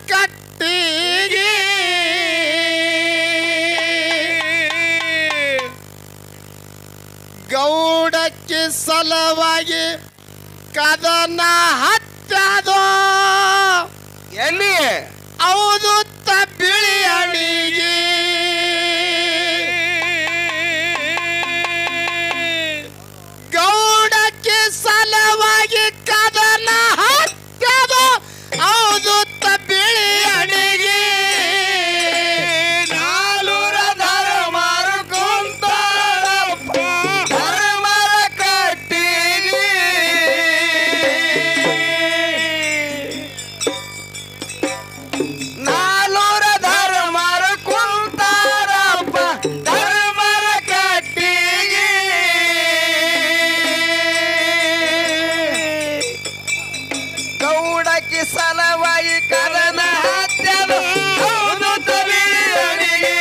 ಕಟ್ಟಿಗೆ ಗೌಡಕ್ಕೆ ಸಲವಾಗಿ ಕದನ ಹತ್ತದೋ ಎಲ್ಲಿ ಹೌದು ಬಿಳಿ ಅಡಿಗೆ ಗೌಡಕ್ಕೆ ಸಲವಾಗಿ ಕದನ ಹತ್ತದೋ ಹೌದು ಬಿಳಿ ಅಡಿಗೆ ನಾಲೂರ ಧರ್ಮರ ಕುಂತಾರಪ್ಪ ಧರ್ಮರ ಕಟ್ಟಿಗೆ ನಾಲೂರ ಧರ್ಮರ ಕುಂತಾರಪ್ಪ ಧರ್ಮರ ಕಟ್ಟಿಗೆ ಗೌಡಕ್ಕೆ ಸಲವಾಗಿ ಕದನ ಹತ್ಯದ ಹೌದು ತಮಿಳಿಗೆ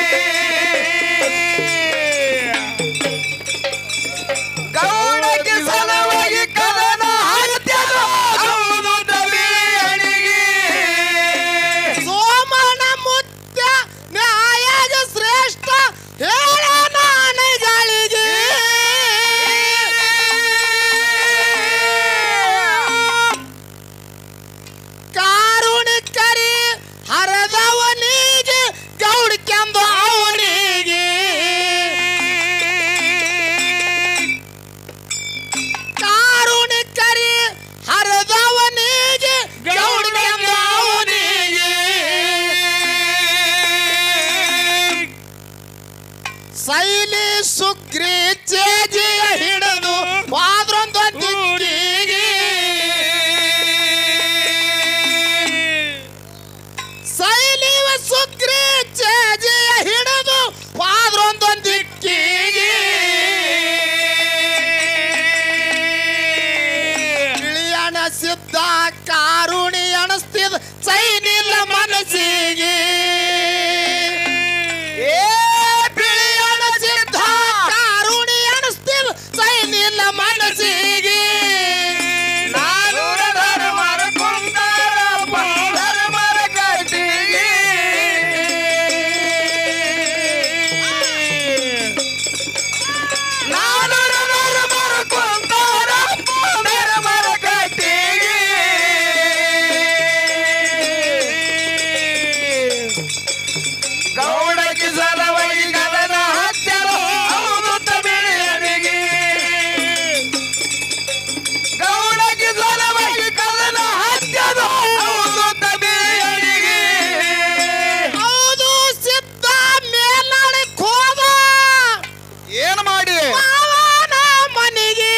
ಗೌಡಕ್ಕೆ ಸಲವಾಗಿ ಕದನ ಹತ್ಯದ ಹೌದು ತಮಿಳಿಗೆ ಸೋಮನ ಮುತ್ತ ನ್ಯಾಯದ ಶ್ರೇಷ್ಠ ಹೇಳ ನಾನೆಗಳಿಗೆ ಕಾರುಣಿಕರಿ ಹರದವನಿಗೆ ಗೌಡ್ಕೆಂದು ಅವನಿಗೆ ಕಾರುಣಿಕರಿ ಹರದವನಿಗೆ ಗೌಡ್ಕೆಂದು ಅವನಿಗೆ ಶೈಲಿ ಸುಗ್ರಿ ಚೇಜಿಯ ಹಿಡಿದು ವಾದ್ರೊಂದು ದಿಕ್ಕಿಗೆ ಶೈಲಿವ ಸುಗ್ರಿ ಚೇಜಿಯ ಹಿಡಿದು ವಾದ್ರೊಂದು ದಿಕ್ಕಿಗೆ ಗಿಳಿಯಣ ಸಿದ್ಧ ಕಾರುಣಿ ಅಣಸ್ತಿದ್ ಚೈನಿಲ್ಲ ಮನಸ್ಸಿಗೆ ಏ ಬಿಳಿಯಣ ಸಿದ್ಧ ಕಾರುಣಿ ಅಣಸ್ತಿದ್ ಚೈನಿಲ್ಲ ಮನಸ್ಸಿಗೆ ನಾನೂರ ಧರ್ಮರ ಕುಂತಾರಪ್ಪ ಧರ್ಮರ ಕಟ್ಟಿಗೆ ನಾನೂರ ಧರ್ಮರ ಕುಂತಾರಪ್ಪ ಧರ್ಮರ ಕಟ್ಟಿಗೆ ಗೌಡಕ್ಕೆ ಸಲವಾಗಿ ಗದನ ಹತ್ಯರ ಹೌದು ತಮಿಳಿಗೆ ಗೌಡಕ್ಕೆ ಸಲವಾಗಿ ಕದನ ಹತ್ಯದ ಹೌದು ತಮಿಳಿಗೆ ಹೌದು ಸಿದ್ಧ ಮೇಲ್ನಾಡೆ ಹೋದ ಏನ್ ಮಾಡಿ ಮಾವನ ಮನೆಗೆ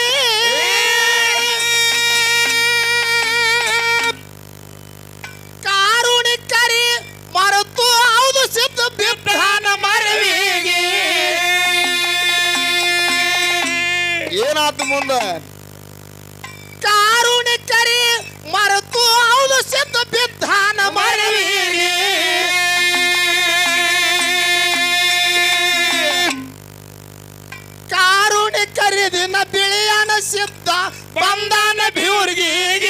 ಕಾರುಣಿಕರಿ ಮರೆತು ಹೌದು ಸಿದ್ಧ ಬಿದ್ದಾನ ಮರವಿಗೆ ಏನಾತು ಮುಂದ ಕಾರುಣಿಕರಿ ಮರೆತು ಹೌದು ಸಿದ್ಧ ಬಿದ್ದಾನ ಮರವಿಗೆ ಕಾರುಣಿಕರಿ ದಿನ ಬಿಳಿಯನ ಸಿದ್ಧ ಬಂದಾನ ಬಿವ್ರಿಗೆ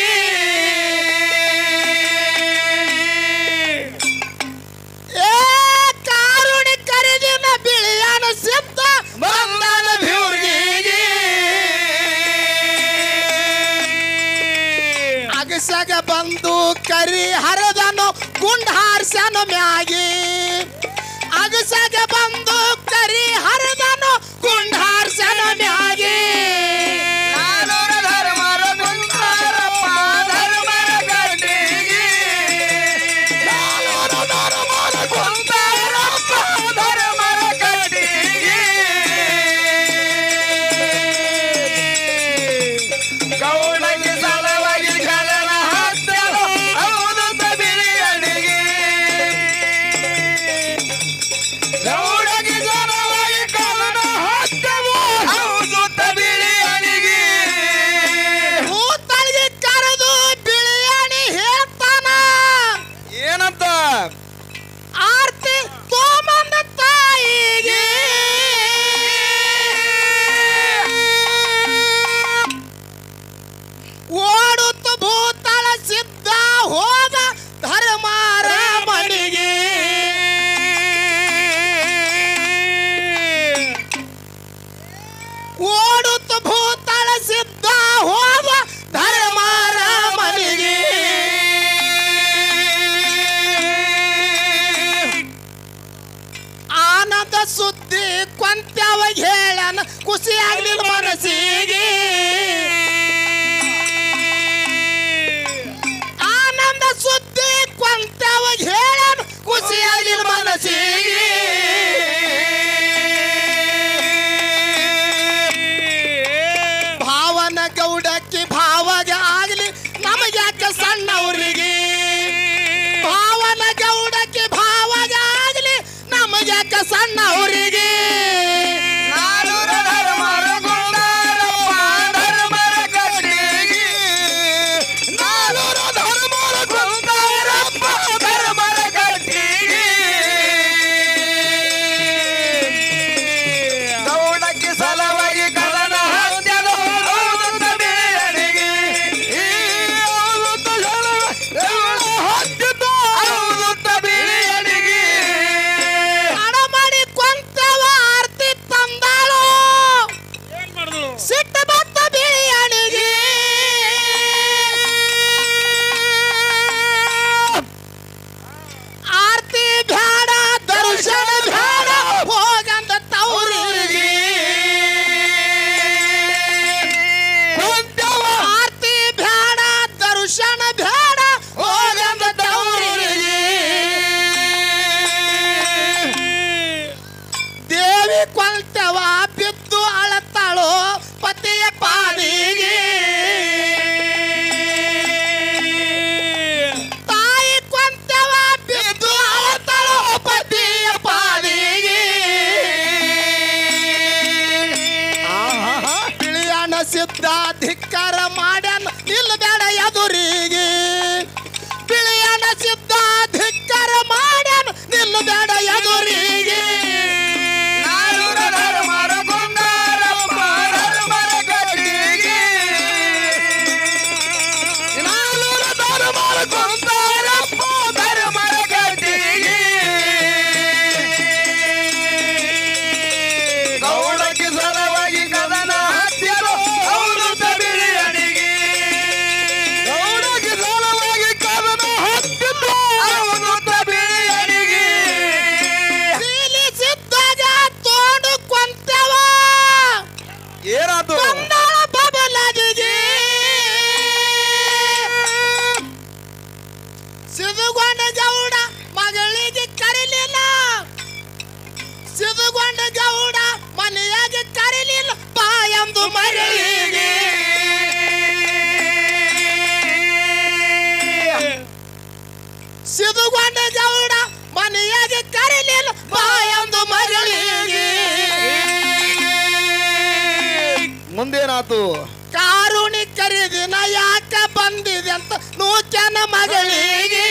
ಏ ಕಾರುಣಿಕರಿ ದಿನ ಬಿಳಿಯನ ಸಿದ್ಧ ಬಂದಾನ ಬಿವ್ರಿಗೆ ಅಗಸಗ ಬಂದು ಕರಿ ಹರದನು ಗುಂಡ್ ಹಾರ್ಸನು ಮ್ಯಾಗಿ ಅಗಸಗ ಬಂದು ಕರಿ ಹರದನು ಗುಂಡ್ ಹಾರ್ಸನು ಮ್ಯಾಗಿ ನಾನೂರ ಧರ್ಮರ ಕುಂತಾರಪ್ಪ ಧರ್ಮರ ಕಟ್ಟಿಗೆ ನಾನೂರ ಧರ್ಮರ ಕುಂತಾರಪ್ಪ ಧರ್ಮರ ಕಟ್ಟಿಗೆ ಗೌಡಗೆ ಸಲವಾಗಿ ಗದನ ಹತ್ಯರ ಹೌದು ತಮಿಳಿಗೆ ಗೌಡಗೆ ಸಲವಾಗಿ ಹೇಳನ ಖುಷಿ ಆಗ್ಲಿಲ್ಲ ಮನಸ್ಸಿಗೆ ಆನಂದ ಸುದ್ದಿ ಕೊಂತವ ಹೇಳನ ಖುಷಿ ಆಗ್ಲಿಲ್ಲ ಮನಸ್ಸಿಗೆ ಭಾವನ ಗೌಡಕ್ಕೆ ಭಾವಗ ಆಗ್ಲಿ ನಮಗ್ಯಾಕ ಸಣ್ಣವ್ರಿಗೆ ಭಾವನ ಗೌಡಕ್ಕೆ ಭಾವಗ ಆಗ್ಲಿ ನಮಗ್ಯಾಕ ಸಣ್ಣವ್ರಿಗೆ ನಾನೂರ ಧರ್ಮರ ಗುಂಡಾರಪ್ಪ ಧರ್ಮರ ಕಟ್ಟಿಗೆ ನಾನೂರ ಧರ್ಮರ ಗುಂಡಾರಪ್ಪ ಧರ್ಮರ ಕಟ್ಟಿಗೆ ಗೌಡಕ್ಕೆ ಸಲವಾಗಿ ಕಲನ ಹತ್ಯದ ಔದುತ್ತ ಬಿಳಿಯನಿಗೆ ಈ ಔದುತ್ತ ಸಲವ ಹತ್ಯದ ಔದುತ್ತ ಬಿಳಿಯನಿಗೆ ಹಣ ಮಾಡಿ ಕೊಂತವ ಆರ್ತಿ ತಂದಾಳು ಏನ್ ಮಾಡಿದ್ರು ಸಿಟ್ಟು ಬತ್ತ ಬಿಳಿಯಣಿಗೆ ಆರ್ತಿ ಬ್ಯಾಡ ದರ್ಶನ ಬ್ಯಾಡ ಹೋಗಂದ ತೌರಿಗೆ ಆರ್ತಿ ಬ್ಯಾಡ ದರ್ಶನ ಬ್ಯಾಡ ಹೋಗಂದ ತೌರಿಗೆ ದೇವಿ ಕೊಂತವ ಬಿದ್ದು ಅಳತಾಳೋ ಪತಿಯ ಪಾದಿಗೆ ತಾಯಿ ಕೊಂತವ ಬಿದ್ದು ಅಳತಾಳೋ ಪತಿಯ ಪಾದಿಗೆ ಬಿಳಿಯಣ ಸಿದ್ಧ ಧಿಕ್ಕಾರ ಮಾಡ್ಯಾನ ನಿಲ್ಬೇಡ ಎದುರಿಗೆ ಬಿಳಿಯಣ ಸಿದ್ಧ ಧಿಕ್ಕಾರ ಮಾಡ್ಯಾನ ನಿಲ್ಬೇಡ ಎದುರಿಗೆ ನಾನೂರ ಧರ್ಮರ ಗುಂಡಾರಪ್ಪ ಧರ್ಮರ ಕಟ್ಟಿಗೆ ನಾನೂರ ಧರ್ಮರ ಗುಂಡಾರಪ್ಪ ಧರ್ಮರ ಕಟ್ಟಿಗೆ ಗೌಡಕ್ಕೆ ಸಲವಾಗಿ ಕದನ ಹತ್ಯರು ಅವರು ಬಿಳಿಯನಿಗೆ ಗೌಡಕ್ಕೆ ಸಲವಾಗಿ ಕದನ ಹತ್ತಿದ್ದು ಅವನು ಬಿಳಿಯನಿಗೆ ನೀಲಿ ಸಿದ್ಧಾಗ ತೋಡು ಕೊಂತವ ಏನಾತು ಬಂದಾಳ ಬಬಲಾದಿಗೆ ಸಿದುಗೊಂಡ ಗೌಡ ಮಗಳಿಗೆ ಕರಿಲಿಲ್ಲ ಸಿದುಗೊಂಡ ಗೌಡ ಮನೆಯಾಗ ಕರಿಲಿಲ್ಲ ಬಾಯಂದು ಮಗಳಿಗೆ ಸಿದುಗೊಂಡ ಗೌಡ ಮನೆಯಾಗ ಕರಿಲಿಲ್ಲ ಬಾಯಂದು ಮಗಳಿಗೆ ಮುಂದೇನಾತು ಕಾರುಣಿ ಕರಿದಿನ ಯಾಕ ಬಂದಿದೆ ಅಂತ ನೂಚನ ಮಗಳಿಗೆ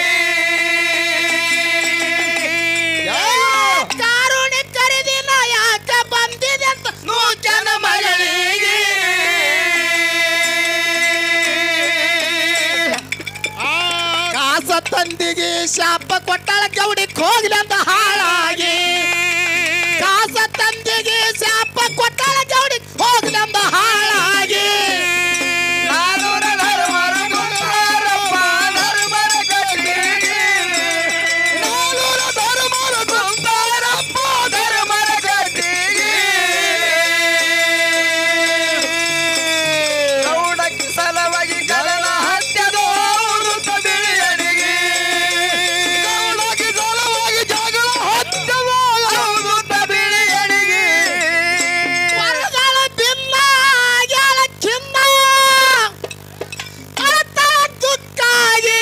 ಕಾರುಣಿ ಕರಿದಿನ ಯಾಕ ಬಂದಿದೆ ಅಂತ ನೂಚನ ಮಗಳಿಗೆ ಕಾಸ ತಂದಿಗೆ ಶಾಪ ಕೊಟ್ಟಳ ಗೌಡಿಕ್ ಹೋಗ್ಲಿ ಅಂತ ಹಾಳಾಗಿ ಕಾಸ ತಂದಿಗೆ ಶಾಪ ಕೊಟ್ಟಳ ಗೌಡಿಕ್ ಹೋಗ್ಲಿ ಅಂತ ಹಾಳಾಗಿ ನಾನೂರ ಧರ್ಮರ ಗುಂಡಾರಪ್ಪ ಧರ್ಮರ ಕಟ್ಟಿಗೆ ನಾನೂರ ಧರ್ಮರ ಗುಂಡಾರಪ್ಪ ಧರ್ಮರ ಕಟ್ಟಿಗೆ ಗೌಡಕ್ಕೆ ಸಲವಾಗಿ ಕಲನ ಹತ್ಯದ ಔದುತ್ತ ಬಿಳಿಯನಿಗೆ ಗೌಡಕ್ಕೆ ಸಲವಾಗಿ ಜಗಳ ಹತ್ಯದ ಔದುತ್ತ ಬಿಳಿಯನಿಗೆ ವರಗಳ ಭಿನ್ನ ಆಗ್ಯಾಳ ಖಿನ್ನ ಅಳತಾಳ ದುಃಖಾಗಿ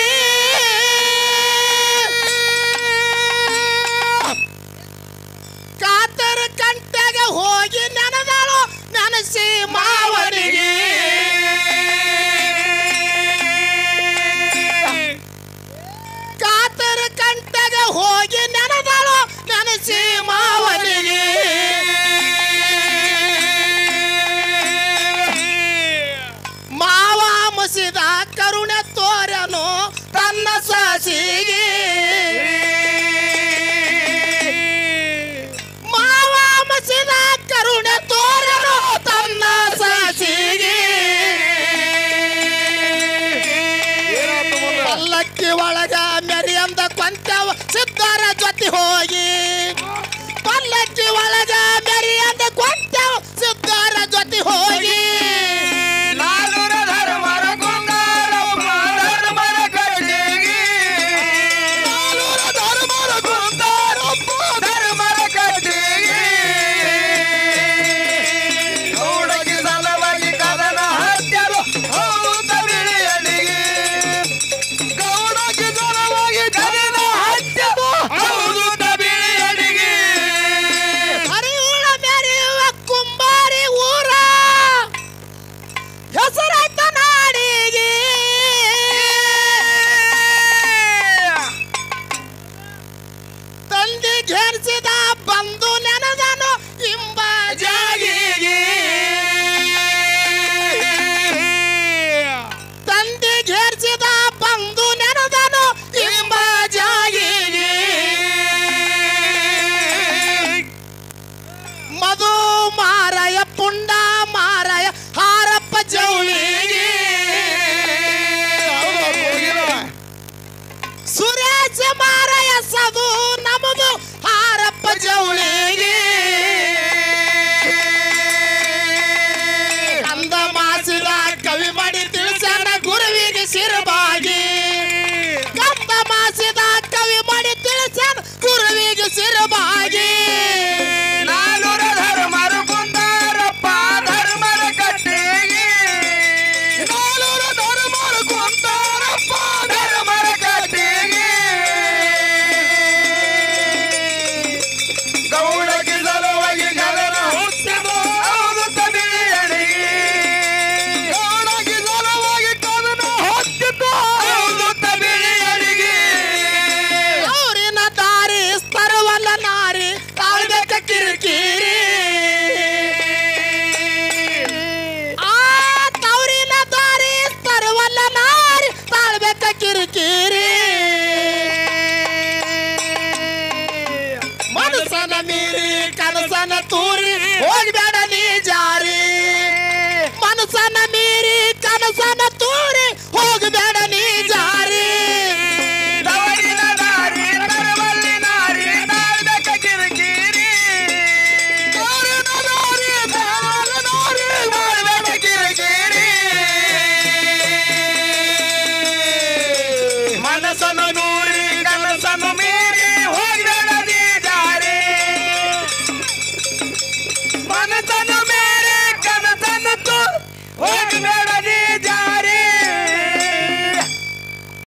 ಕಾತರ ಕಂಟೆಗ ಹೋಗಿ ನೆನದಾಳು ನೆನಸಿ ಮಾವನಿಗೆ ಕಾತರ ಕಂಟೆಗ ಹೋಗಿ ನೆನದಾಳು ನೆನಸಿ ಮಾವನಿಗೆ ಮಾವ ಮುಸಿದ ಕರುಣೆ ತೋರನು ತನ್ನ ಸಸಿಗೆ ಮಾವ ಮುಸಿದ ಕರುಣೆ ತೋರನು ತನ್ನ ಸಸಿಗೆ ಮಾರಾಯ ಪುಂಡ ಮಾರಾಯ ಹಾರಪ್ಪ ಜವಳಿಗೆ ಹೌದು, ಹೋಗಿಲ್ಲ. ಸುರೇಶ ಮಾರಾಯ ಸದು ನಮದು ಹಾರಪ್ಪ ಜವಳಿ